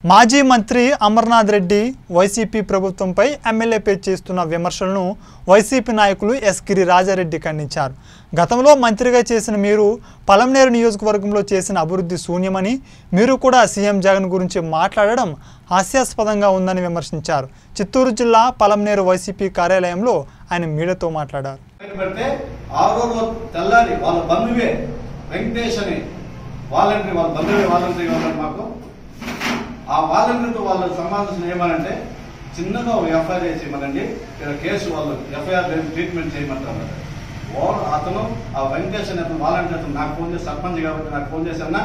మాజీ మంత్రి అమర్నాథ్ రెడ్డి వైసీపీ ప్రభుత్వంపై ఎమ్మెల్యేపై చేస్తున్న విమర్శలను వైసీపీ నాయకులు ఎస్ గిరి రాజారెడ్డి ఖండించారు గతంలో మంత్రిగా చేసిన మీరు పలంనేరు నియోజకవర్గంలో చేసిన అభివృద్ధి శూన్యమని మీరు కూడా సీఎం జగన్ గురించి మాట్లాడడం హాస్యాస్పదంగా ఉందని విమర్శించారు చిత్తూరు జిల్లా పలంనేరు వైసీపీ కార్యాలయంలో ఆయన మీడియాతో మాట్లాడారు బయట పెడితే ఆరో రోజు తెల్లారి వాళ్ళ బంధువే వెంకటేష్ అని వాలంటరీ వాళ్ళ బంధువే వాలంటరీ ఉన్నారు మాకు ఆ వాలంటరీతో వాళ్ళ సమావేశం ఏమనంటే చిన్నగా ఒక ఎఫ్ఐఆర్ చేయమనండి ఇక్కడ కేసు వాళ్ళు ఎఫ్ఐఆర్ ట్రీట్మెంట్ చేయమంటారు వాడు అతను ఆ వెంకటేష్ అనే అతను వాలంటీర్ అతను నాకు ఫోన్ చేసి సర్పంచ్ కాబట్టి నాకు ఫోన్ చేశానా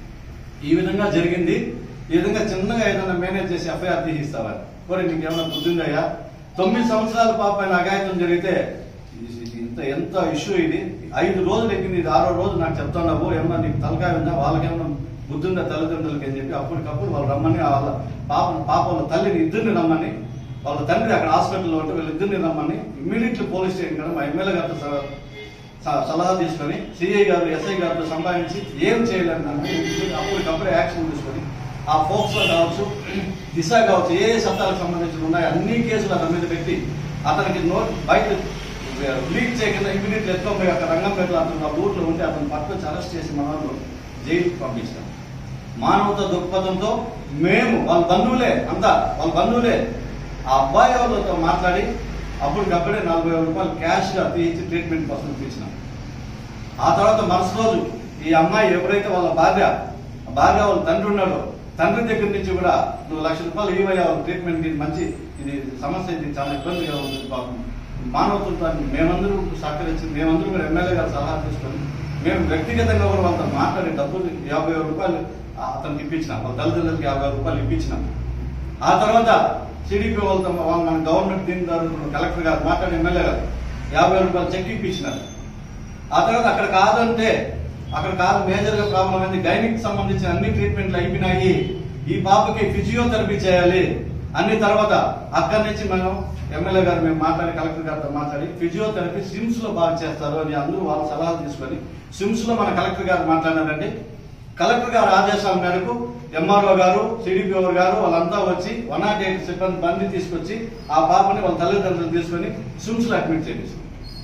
ఈ విధంగా జరిగింది ఈ విధంగా చిన్నగా ఏదైనా మేనేజ్ చేసి ఎఫ్ఐఆర్ తీసిస్తావా మరి నీకు ఏమైనా బుద్ధి ఉందయ్యా తొమ్మిది సంవత్సరాల పాప పైన అఘాయిత్యం జరిగితే ఇది- ఇది ఇంత ఎంత ఇష్యూ ఇది ఐదు రోజులు ఎక్కింది ఇది ఆరో రోజు నాకు చెప్తున్నావు ఏమన్నా నీకు తలకాయ ఉందా వాళ్ళకేమన్నా బుద్ధి ఉందా తల్లిదండ్రులకి అని చెప్పి అప్పటికప్పుడు వాళ్ళు రమ్మని వాళ్ళ పాప పాప వాళ్ళ తల్లిని ఇద్దరిని రమ్మని వాళ్ళ తండ్రి అక్కడ హాస్పిటల్లో ఉంటే వీళ్ళిద్దరిని రమ్మని ఇమ్మీడియట్లీ పోలీస్ స్టేషన్ కదా మా ఎమ్మెల్యే గారితో స- స- సలహా తీసుకొని సిఐ గారు ఎస్ఐ గారితో సంపాదించి ఏం చేయలేరు దాన్ని అప్పటికప్పుడే యాక్షన్ తీసుకొని ఆ ఫోక్సో కావచ్చు దిశ కావచ్చు ఏ ఏ చట్టాలకు సంబంధించి ఉన్నాయి అన్ని కేసులు అతని మీద పెట్టి అతనికి నోట్ బయట లీక్ చేయకుండా ఇమీడియట్ ఎత్తుకొని పోయి అక్కడ రంగంపేటలో అతను ఆ ఊర్లో ఉంటే అతను పట్టుకొచ్చి అరెస్ట్ చేసి మన వాళ్ళు జైలుకి పంపించాం మానవత దృక్పథంతో మేము వాళ్ళ బంధువులే అంతా వాళ్ళ బంధువులే ఆ అబ్బాయి వాళ్ళతో మాట్లాడి అప్పటికప్పుడే నలభై వేల రూపాయలు క్యాష్ గా తీయించి ట్రీట్మెంట్ కోసం ఇప్పించినాం ఆ తర్వాత మరుసటి రోజు ఈ అమ్మాయి ఎప్పుడైతే వాళ్ళ భార్య ఆ భార్య వాళ్ళ తండ్రి ఉన్నాడో తండ్రి దగ్గర నుంచి కూడా నువ్వు లక్ష రూపాయలు ఇవ్వయ్యా వాళ్ళ ట్రీట్మెంట్ ఇది మంచి ఇది సమస్య ఇది చాలా ఇబ్బందిగా ఉంది పాపం మానవత్వాన్ని మేమందరూ సహకరించి మేమందరూ కూడా ఎమ్మెల్యే గారు సలహా తీసుకొని మేము వ్యక్తిగతంగా కూడా వాళ్ళతో మాట్లాడి డబ్బులు యాభై వేల రూపాయలు అతనికి ఇప్పించినాం వాళ్ళ తల్లిదండ్రులకి యాభై వేల రూపాయలు ఇప్పించినాం ఆ తర్వాత సిడిపి వాళ్ళతో వాళ్ళ మన గవర్నమెంట్ దీనిదారు కలెక్టర్ గారు మాట్లాడి ఎమ్మెల్యే గారు యాభై వేల రూపాయలు చెక్ ఇప్పించినారు ఆ తర్వాత అక్కడ కాదంటే అక్కడ కాదు మేజర్ గా ప్రాబ్లం అయింది గైనిక్ సంబంధించిన అన్ని ట్రీట్మెంట్లు అయిపోయినాయి ఈ పాపకి ఫిజియోథెరపీ చేయాలి అన్ని తర్వాత అక్కడి నుంచి మనం ఎమ్మెల్యే గారు మేము మాట్లాడి కలెక్టర్ గారితో మాట్లాడి ఫిజియోథెరపీ సిమ్స్ లో బాగా చేస్తారు అని అందరూ వాళ్ళ సలహాలు తీసుకొని సిమ్స్ లో మన కలెక్టర్ గారు మాట్లాడారండి కలెక్టర్ గారి ఆదేశాల మేరకు ఎంఆర్ఓ గారు సిడిపిఓ గారు వాళ్ళంతా వచ్చి వన్ నాట్ ఎయిట్ సిబ్బంది బండి తీసుకొచ్చి ఆ పాపని వాళ్ళ తల్లిదండ్రులు తీసుకొని సిమ్స్ లో అడ్మిట్ చేయించారు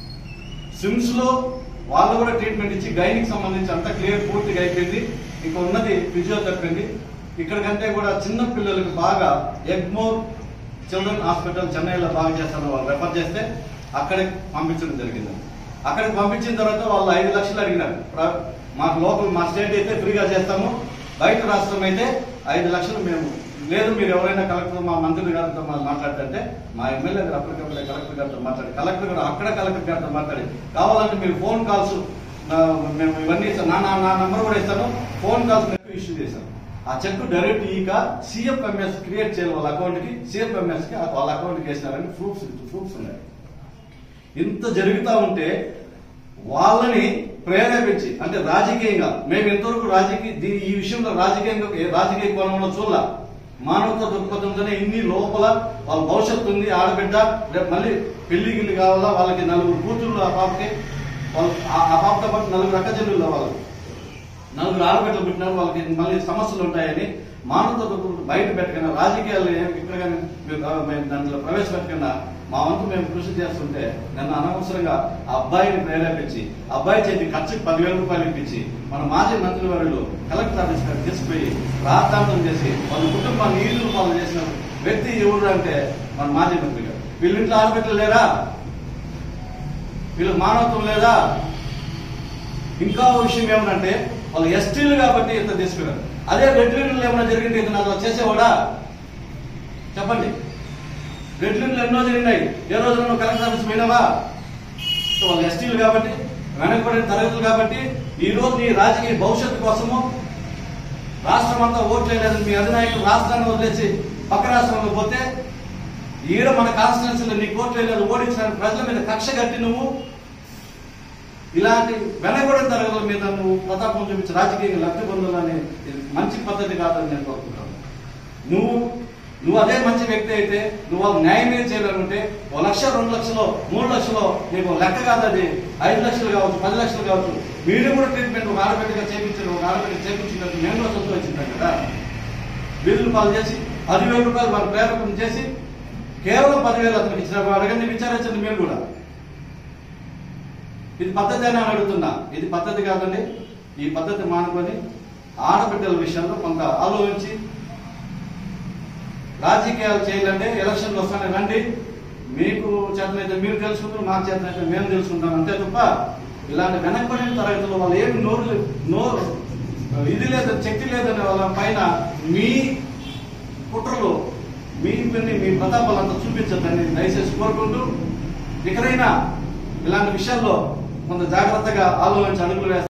సిమ్స్ లో వాళ్ళు కూడా ట్రీట్మెంట్ ఇచ్చి గైనిక్ సంబంధించి అంతా క్లియర్ పూర్తిగా అయిపోయింది ఇక ఉన్నది ఫిజియోథెరపీ అండి ఇక్కడ కంటే కూడా చిన్న పిల్లలకు బాగా ఎగ్మోర్ చిల్డ్రన్ హాస్పిటల్ చెన్నైలో బాగా చేస్తాను వాళ్ళు రెఫర్ చేస్తే అక్కడికి పంపించడం జరిగింది అక్కడికి పంపించిన తర్వాత వాళ్ళు ఐదు లక్షలు అడిగినారు ప్ర- మాకు లోకల్ మా స్టేట్ అయితే ఫ్రీగా చేస్తాము బయట రాష్ట్రం అయితే ఐదు లక్షలు మేము లేదు మీరు ఎవరైనా కలెక్టర్ మా మంత్రి గారితో మా- మాట్లాడుతుంటే మా ఎమ్మెల్యే గారు అప్పటికప్పుడే కలెక్టర్ గారితో మాట్లాడి కలెక్టర్ గారు అక్కడ కలెక్టర్ గారితో మాట్లాడి కావాలంటే మీరు ఫోన్ కాల్స్ మేము ఇవన్నీ ఇస్తాం నా నా- నా నంబర్ కూడా ఇస్తాను ఫోన్ కాల్స్ ఇష్యూ చేశాను ఆ చెక్ డైరెక్ట్ ఈక సిఎఫ్ఎంఎస్ క్రియేట్ చేయాలి వాళ్ళ అకౌంట్ కి సిఎఫ్ఎంఎస్ కి వాళ్ళ అకౌంట్ కి వేసినారని ప్రూఫ్స్ ప్రూఫ్స్ ఉన్నాయి ఇంత జరుగుతా ఉంటే వాళ్ళని ప్రేరేపించి అంటే రాజకీయంగా మేము ఎంతవరకు రాజకీయ దీ- ఈ విషయంలో రాజకీయంగా ఏ రాజకీయ కోణంలో చూడాల మానవత దృక్పథంతోనే ఇన్ని లోపల వాళ్ళ భవిష్యత్తు ఉంది ఆడబిడ్డ రేపు మళ్ళీ పెళ్లి గిల్లి కావాలా వాళ్ళకి నలుగురు కూతుళ్ళు ఆ పాపకి వాళ్ళు ఆ- ఆ పాపతో పాటు నలుగురు అక్కచెల్లులు వాళ్ళకి నలుగురు ఆడబిడ్డలు పుట్టినారు వాళ్ళకి మళ్ళీ సమస్యలు ఉంటాయని మానవత దృక్పథం బయట పెట్టకుండా రాజకీయాలు ఏం- ఇక్కడ కానీ మేము గా- మేము దాంట్లో ప్రవేశపెట్టకుండా మా వంతు మేము కృషి చేస్తుంటే నన్ను అనవసరంగా ఆ అబ్బాయిని ప్రేరేపించి అబ్బాయి చేతి ఖర్చుకి పదివేల రూపాయలు ఇప్పించి మన మాజీ మంత్రి వర్యులు కలెక్టర్ ఆఫీస్ గారికి తీసుకుపోయి రాద్ధాంతం చేసి వాళ్ళ కుటుంబాన్ని నీళ్లు పాలు చేసిన వ్యక్తి ఎవరు అంటే మన మాజీ మంత్రి గారు వీళ్ళ ఇంట్లో ఆడబిడ్డలు లేరా వీళ్ళు మానవత్వం లేదా ఇంకా ఓ విషయం ఏమనంటే వాళ్ళు ఎస్టీలు కాబట్టి ఇంత తీసుకున్నారు అదే రెడ్లీలు ఏమైనా జరిగింది ఇతను అలా చేసేవాడా చెప్పండి రెడ్లీలు ఎన్నో జరిగినాయి ఏ రోజు నువ్వు కలెక్టర్ ఆఫీస్ పోయినావా సో వాళ్ళు ఎస్టీలు కాబట్టి వెనకబడిన తరగతులు కాబట్టి ఈ రోజు నీ రాజకీయ భవిష్యత్తు కోసము రాష్ట్రం అంతా ఓట్లేదు మీ అధినాయకులు రాష్ట్రాన్ని వదిలేసి పక్క రాష్ట్రంలో పోతే ఈడ మన కాన్స్టిట్యున్సీలో నీ కోట్లు లేదు ఓడించిన ప్రజల మీద కక్ష కట్టి నువ్వు ఇలాంటి వెనకబడిన తరగతుల మీద నువ్వు ప్రతాపం చూపించి రాజకీయంగా లబ్ధి పొందాలని ఇది మంచి పద్ధతి కాదని నేను కోరుకుంటాను నువ్వు నువ్వు అదే మంచి వ్యక్తి అయితే నువ్వు వాళ్ళు న్యాయం ఏం చేయాలనుకుంటే ఓ లక్ష రెండు లక్షలు మూడు లక్షలు నీకు లెక్క కాదు అది ఐదు లక్షలు కావచ్చు పది లక్షలు కావచ్చు మీరు కూడా ట్రీట్మెంట్ ఒక ఆడబిడ్డగా చేయించారు ఒక ఆడబిడ్డ చేయించినట్టు మేము కూడా సంతోషించాం కదా వీధులు పాలు చేసి పదివేల రూపాయలు వాళ్ళ ప్రేరకం చేసి కేవలం పదివేలు అతనికి ఇచ్చిన అడగండి విచారించండి మీరు కూడా ఇది పద్ధతి అని అడుగుతున్నా ఇది పద్ధతి కాదండి ఈ పద్ధతి మానుకొని ఆడబిడ్డల విషయంలో కొంత ఆలోచించి రాజకీయాలు చేయాలంటే ఎలక్షన్లు వస్తానే రండి మీకు చేతనైతే మీరు తెలుసుకుంటారు మా చేతనైతే మేము తెలుసుకుంటాం అంతే తప్ప ఇలాంటి వెనకబడిన తరగతిలో వాళ్ళు ఏమి నోరు నోరు ఇది లేదని శక్తి లేదని వాళ్ళ పైన మీ కుట్రలు మీ కొన్ని మీ ప్రతాపాలంతా చూపించద్దని దయచేసి కోరుకుంటూ ఇకనైనా ఇలాంటి విషయాల్లో కొంత జాగ్రత్తగా ఆలోచించి అడుగులు వేస్తారు